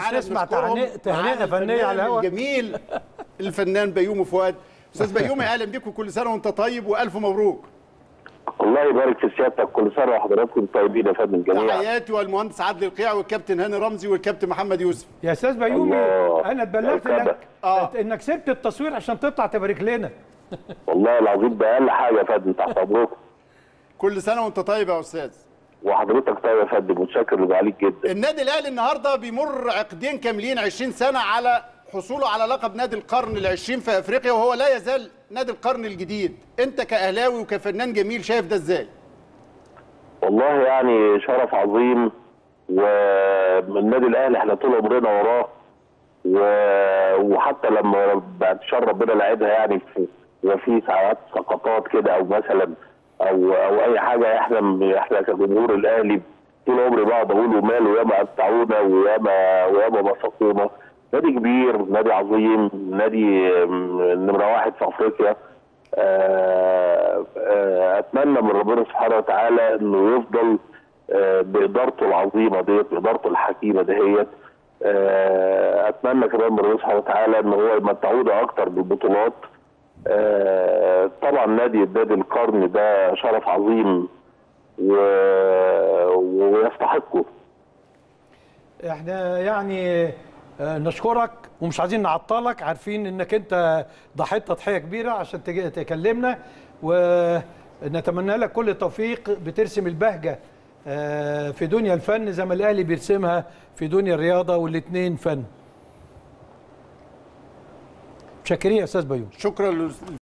معانا تسمع بنشكرهم. تهنئة- تهنئة معانا فنية الفنان على الهوا. الجميل الفنان بيومي فؤاد استاذ بيومي اهلا بيك وكل سنه وانت طيب والف مبروك الله يبارك في سيادتك كل سنه وحضراتكم طيبين يا فندم جميعا تحياتي والمهندس عادل القيع والكابتن هاني رمزي والكابتن محمد يوسف يا استاذ بيومي الله. انا اتبلغت يا انك آه. انك سبت التصوير عشان تطلع تبارك لنا والله العظيم ده اقل حاجه يا فندم تحت امركم كل سنه وانت طيب يا استاذ وحضرتك طيب يا فندم متشكر عليك جدا النادي الاهلي النهارده بيمر عقدين كاملين 20 سنه على حصوله على لقب نادي القرن العشرين في افريقيا وهو لا يزال نادي القرن الجديد انت كاهلاوي وكفنان جميل شايف ده ازاي والله يعني شرف عظيم ومن النادي الاهلي احنا طول عمرنا وراه و- وحتى لما بعد شر ربنا لعبها يعني في وفي ساعات سقطات كده او مثلا او او اي حاجه احنا احنا كجمهور الاهلي طول عمري بقعد اقول وماله ياما قطعونا وياما وياما بسطونا نادي كبير نادي عظيم نادي م- نمره واحد في افريقيا آه، آه، اتمنى من ربنا سبحانه وتعالى انه يفضل آه، بادارته العظيمه ديت بادارته الحكيمه دهيت آه، اتمنى كمان من ربنا سبحانه وتعالى ان هو يمتعونا اكتر بالبطولات آه، طبعا نادي نادي القرن ده شرف عظيم و- ويستحقه احنا يعني آه، نشكرك ومش عايزين نعطلك عارفين انك انت ضحيت تضحيه كبيره عشان تجي تكلمنا ونتمنى لك كل التوفيق بترسم البهجه آه، في دنيا الفن زي ما الاهلي بيرسمها في دنيا الرياضه والاثنين فن. شاكرين يا استاذ بيوم شكرا